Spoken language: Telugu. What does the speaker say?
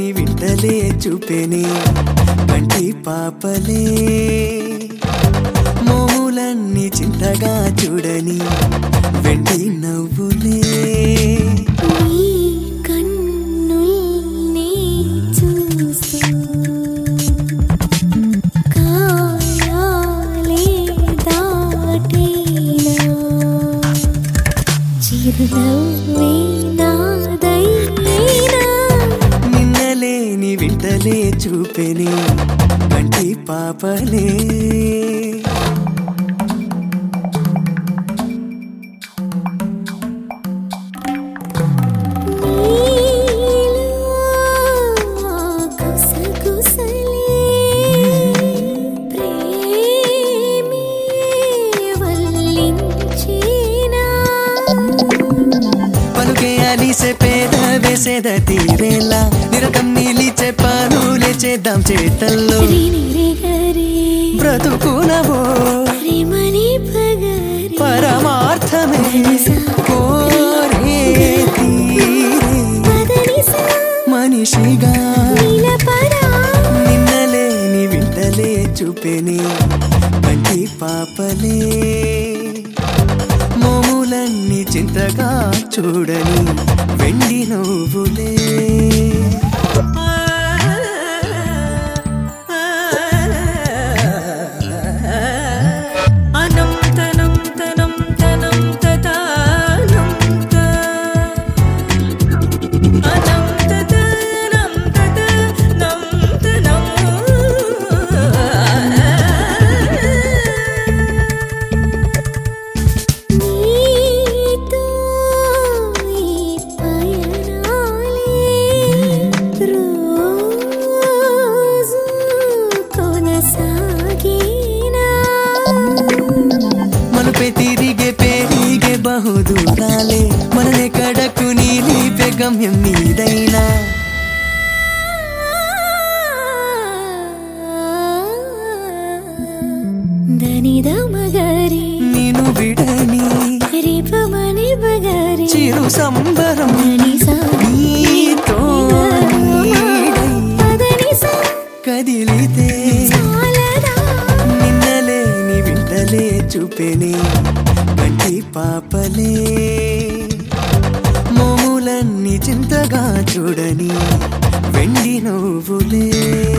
నిన్నలేని వింటలే చూపెనే కంటి పాపలే మోములన్నీ చింతగా చూడని వెండి నవ్వులే నీ కన్నుల్ని చూస్తూ కాయాలే దాటేనా చిరునవ్వే నాదైనా నిన్నలేని వింటలే చూపెనే కంటి పాపలే నీలో గుసగుసలే ప్రేమే వల్లించేనా పలుకే అలిసే పేద వేసేద తీరేలా నిరతం నిలిచే పనులే చేద్దాం చేతల్లో రినిరిగరి బ్రతుకునవో రిమని పగరి పరమార్థమే కోరే తీరే పదనిసా మనిషిగా నిలపరా నిన్నలేని వింటలే చూపెనే కంటి పాపలే మోములన్నీ చింతగా చూడని వెండి నవ్వులే నీతో ఈ పయనాలే రోజు కొనసాగేనా మలుపే తిరిగే పెరిగే బహుదూరాలే మననే కడకు నీలిపే గమ్యం నీదైనా దనిద మగరి నేను విడని రిపమని బగరి చిరు సంబరం దనిసా నీతో నీడై పదనిసా కదిలితే చాలదా నిన్నలేని వింటలే చూపెనే కంటి పాపలే మోములన్నీ చింతగా చూడని వెండి నవ్వులే